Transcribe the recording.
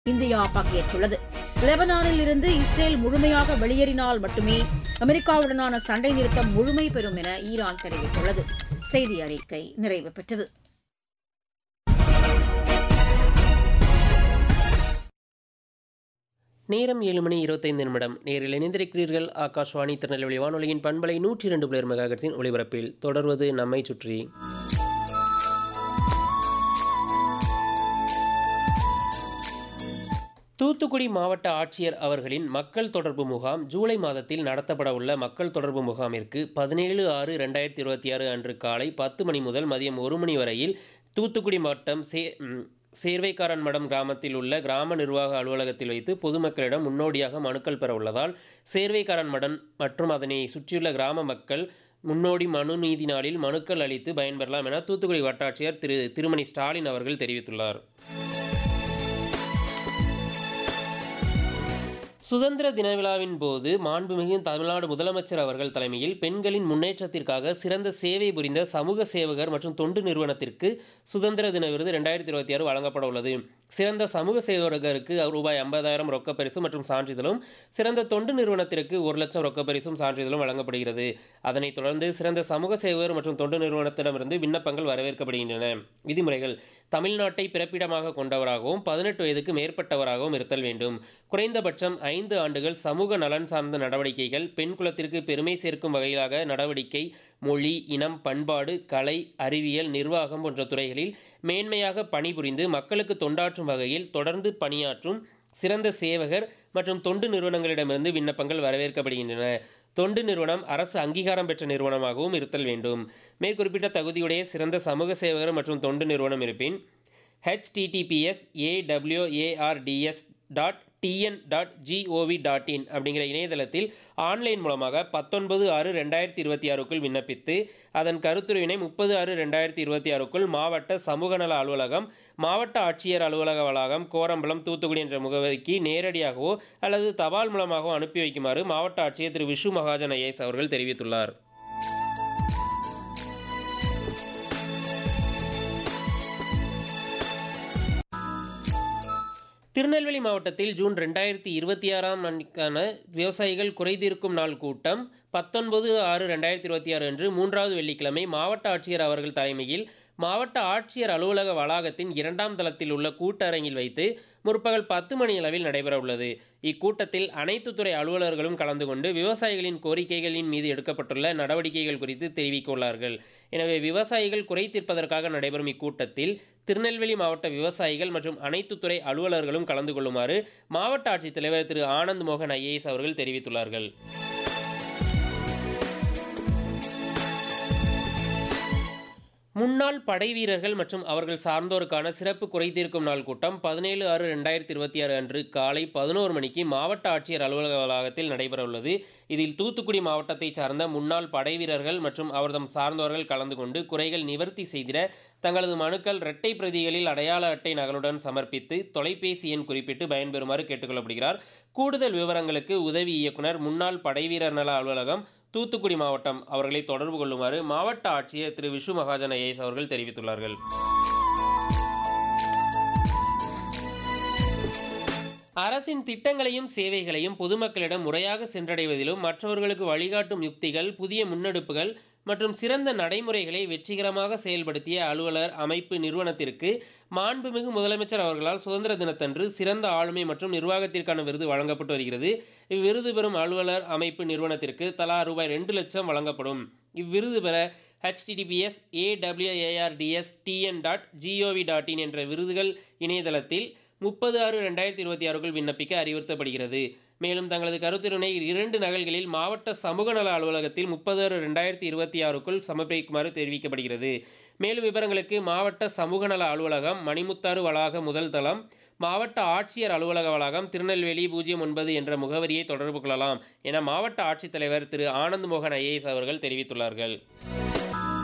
India பங்கேற்றுள்ளது லெபனானில் இருந்து Israel முழுமையாக வெளியேறினால் மட்டுமே அமெரிக்காவுடனான சண்டை நிறுத்தம் முழுமை பெறும் என ஈரான் தெரிவித்துள்ளது செய்தி அறிக்கை நிறைவு பெற்றது நேரம் ஏழு மணி இருபத்தைந்து நிமிடம் நேரில் இணைந்திருக்கிறீர்கள் ஆகாஷ்வாணி திருநெல்வேலி வானொலியின் பண்பலை நூற்றி இரண்டு புலர் மெகாகட்ஸின் ஒளிபரப்பில் தொடர்வது நம்மை சுற்றி தூத்துக்குடி மாவட்ட ஆட்சியர் அவர்களின் மக்கள் தொடர்பு முகாம் ஜூலை மாதத்தில் நடத்தப்பட உள்ள மக்கள் தொடர்பு முகாமிற்கு பதினேழு ஆறு ரெண்டாயிரத்தி இருபத்தி ஆறு அன்று காலை பத்து மணி முதல் மதியம் ஒரு மணி வரையில் தூத்துக்குடி மாவட்டம் சே ம், சேர்வைக்காரன் மடம் கிராமத்தில் உள்ள கிராம நிர்வாக அலுவலகத்தில் வைத்து பொதுமக்களிடம் முன்னோடியாக மனுக்கள் பெற உள்ளதால் சேர்வைக்காரன் மடம் மற்றும் அதனை சுற்றியுள்ள கிராம மக்கள் முன்னோடி மனு நீதி நாளில் மனுக்கள் அளித்து பயன்பெறலாம் என தூத்துக்குடி வட்டாட்சியர் திரு திருமணி ஸ்டாலின் அவர்கள் தெரிவித்துள்ளார் சுதந்திர தின விழாவின் போது மாண்புமிகு தமிழ்நாடு முதலமைச்சர் அவர்கள் தலைமையில் பெண்களின் முன்னேற்றத்திற்காக சிறந்த சேவை புரிந்த சமூக சேவகர் மற்றும் தொண்டு நிறுவனத்திற்கு சுதந்திர தின விருது ரெண்டாயிரத்தி இருபத்தி ஆறு வழங்கப்பட உள்ளது சிறந்த சமூக சேவகருக்கு ரூபாய் ஐம்பதாயிரம் ரொக்க பரிசு மற்றும் சான்றிதழும் சிறந்த தொண்டு நிறுவனத்திற்கு ஒரு லட்சம் ரொக்க பரிசும் சான்றிதழும் வழங்கப்படுகிறது அதனைத் தொடர்ந்து சிறந்த சமூக சேவகர் மற்றும் தொண்டு நிறுவனத்திடமிருந்து விண்ணப்பங்கள் வரவேற்கப்படுகின்றன விதிமுறைகள் தமிழ்நாட்டை பிறப்பிடமாக கொண்டவராகவும் பதினெட்டு வயதுக்கு மேற்பட்டவராகவும் இருத்தல் வேண்டும் குறைந்தபட்சம் ஐந்து ஆண்டுகள் சமூக நலன் சார்ந்த நடவடிக்கைகள் பெண் குலத்திற்கு பெருமை சேர்க்கும் வகையிலாக நடவடிக்கை மொழி இனம் பண்பாடு கலை அறிவியல் நிர்வாகம் போன்ற துறைகளில் மேன்மையாக பணிபுரிந்து மக்களுக்கு தொண்டாற்றும் வகையில் தொடர்ந்து பணியாற்றும் சிறந்த சேவகர் மற்றும் தொண்டு நிறுவனங்களிடமிருந்து விண்ணப்பங்கள் வரவேற்கப்படுகின்றன தொண்டு நிறுவனம் அரசு அங்கீகாரம் பெற்ற நிறுவனமாகவும் இருத்தல் வேண்டும் மேற்குறிப்பிட்ட தகுதியுடைய சிறந்த சமூக சேவகர் மற்றும் தொண்டு நிறுவனம் இருப்பின் HTTPS AWARDS dot TN dot GOV dot in அப்படிங்கிற இணையதளத்தில் ஆன்லைன் மூலமாக பத்தொன்பது ஆறு ரெண்டாயிரத்தி இருபத்தி ஆறுக்குள் விண்ணப்பித்து அதன் கருத்துருவினை முப்பது ஆறு ரெண்டாயிரத்தி இருபத்தி ஆறுக்குள் மாவட்ட சமூக நல அலுவலகம் மாவட்ட ஆட்சியர் அலுவலக வளாகம் கோரம்பலம் தூத்துக்குடி என்ற முகவரிக்கு நேரடியாகவோ அல்லது தபால் மூலமாகவோ அனுப்பி வைக்குமாறு மாவட்ட ஆட்சியர் திரு விஷு மகாஜன் ஐஏஎஸ் அவர்கள் தெரிவித்துள்ளார் திருநெல்வேலி மாவட்டத்தில் ஜூன் ரெண்டாயிரத்தி இருபத்தி ஆறாம் ஆண்டுக்கான விவசாயிகள் குறைதீர்க்கும் நாள் கூட்டம் பத்தொன்பது ஆறு ரெண்டாயிரத்தி இருபத்தி ஆறு அன்று மூன்றாவது வெள்ளிக்கிழமை மாவட்ட ஆட்சியர் அவர்கள் தலைமையில் மாவட்ட ஆட்சியர் அலுவலக வளாகத்தின் இரண்டாம் தளத்தில் உள்ள கூட்டரங்கில் வைத்து முற்பகல் பத்து மணி அளவில் நடைபெற உள்ளது இக்கூட்டத்தில் அனைத்து துறை அலுவலர்களும் கலந்து கொண்டு விவசாயிகளின் கோரிக்கைகளின் மீது எடுக்கப்பட்டுள்ள நடவடிக்கைகள் குறித்து தெரிவிக்க உள்ளார்கள் எனவே விவசாயிகள் குறை தீர்ப்பதற்காக நடைபெறும் இக்கூட்டத்தில் திருநெல்வேலி மாவட்ட விவசாயிகள் மற்றும் அனைத்து துறை அலுவலர்களும் கலந்து கொள்ளுமாறு மாவட்ட ஆட்சித்தலைவர் திரு ஆனந்த் மோகன் ஐஏஎஸ் அவர்கள் தெரிவித்துள்ளார்கள் முன்னாள் படை வீரர்கள் மற்றும் அவர்கள் சார்ந்தோருக்கான சிறப்பு குறைதீர்க்கும் நாள் கூட்டம் பதினேழு ஆறு ரெண்டாயிரத்தி இருபத்தி ஆறு அன்று காலை பதினோரு மணிக்கு மாவட்ட ஆட்சியர் அலுவலக வளாகத்தில் நடைபெற உள்ளது இதில் தூத்துக்குடி மாவட்டத்தை சார்ந்த முன்னாள் படை வீரர்கள் மற்றும் அவர்தம் சார்ந்தவர்கள் கலந்து கொண்டு குறைகள் நிவர்த்தி செய்திட தங்களது மனுக்கள் இரட்டை பிரதிகளில் அடையாள அட்டை நகலுடன் சமர்ப்பித்து தொலைபேசி எண் குறிப்பிட்டு பயன்பெறுமாறு கேட்டுக்கொள்ளப்படுகிறார் கூடுதல் விவரங்களுக்கு உதவி இயக்குனர் முன்னாள் படைவீரர் நல அலுவலகம் தூத்துக்குடி மாவட்டம் அவர்களை தொடர்பு கொள்ளுமாறு மாவட்ட ஆட்சியர் திரு விஷு மகாஜன் ஐஏஎஸ் அவர்கள் தெரிவித்துள்ளார்கள் அரசின் திட்டங்களையும் சேவைகளையும் பொதுமக்களிடம் முறையாக சென்றடைவதிலும் மற்றவர்களுக்கு வழிகாட்டும் யுக்திகள் புதிய முன்னெடுப்புகள் மற்றும் சிறந்த நடைமுறைகளை வெற்றிகரமாக செயல்படுத்திய அலுவலர் அமைப்பு நிறுவனத்திற்கு மாண்புமிகு முதலமைச்சர் அவர்களால் சுதந்திர தினத்தன்று சிறந்த ஆளுமை மற்றும் நிர்வாகத்திற்கான விருது வழங்கப்பட்டு வருகிறது இவ்விருது பெறும் அலுவலர் அமைப்பு நிறுவனத்திற்கு தலா ரூபாய் ரெண்டு லட்சம் வழங்கப்படும் இவ்விருது பெற HTTPS AWARDS TN dot GOV dot in என்ற விருதுகள் இணையதளத்தில் முப்பது ஆறு ரெண்டாயிரத்தி இருபத்தி ஆறுக்குள் விண்ணப்பிக்க அறிவுறுத்தப்படுகிறது மேலும் தங்களது கருத்துரினை இரண்டு நகல்களில் மாவட்ட சமூக நல அலுவலகத்தில் முப்பது ஆறு ரெண்டாயிரத்தி இருபத்தி ஆறுக்குள் சமர்ப்பிக்குமாறு தெரிவிக்கப்படுகிறது மேலும் விவரங்களுக்கு மாவட்ட சமூக நல அலுவலகம் மணிமுத்தாறு வளாக முதல் தளம் மாவட்ட ஆட்சியர் அலுவலக வளாகம் திருநெல்வேலி பூஜ்ஜியம் ஒன்பது என்ற முகவரியை தொடர்பு கொள்ளலாம் என மாவட்ட ஆட்சித்தலைவர் திரு ஆனந்த் மோகன் ஐஏஎஸ் அவர்கள் தெரிவித்துள்ளார்கள்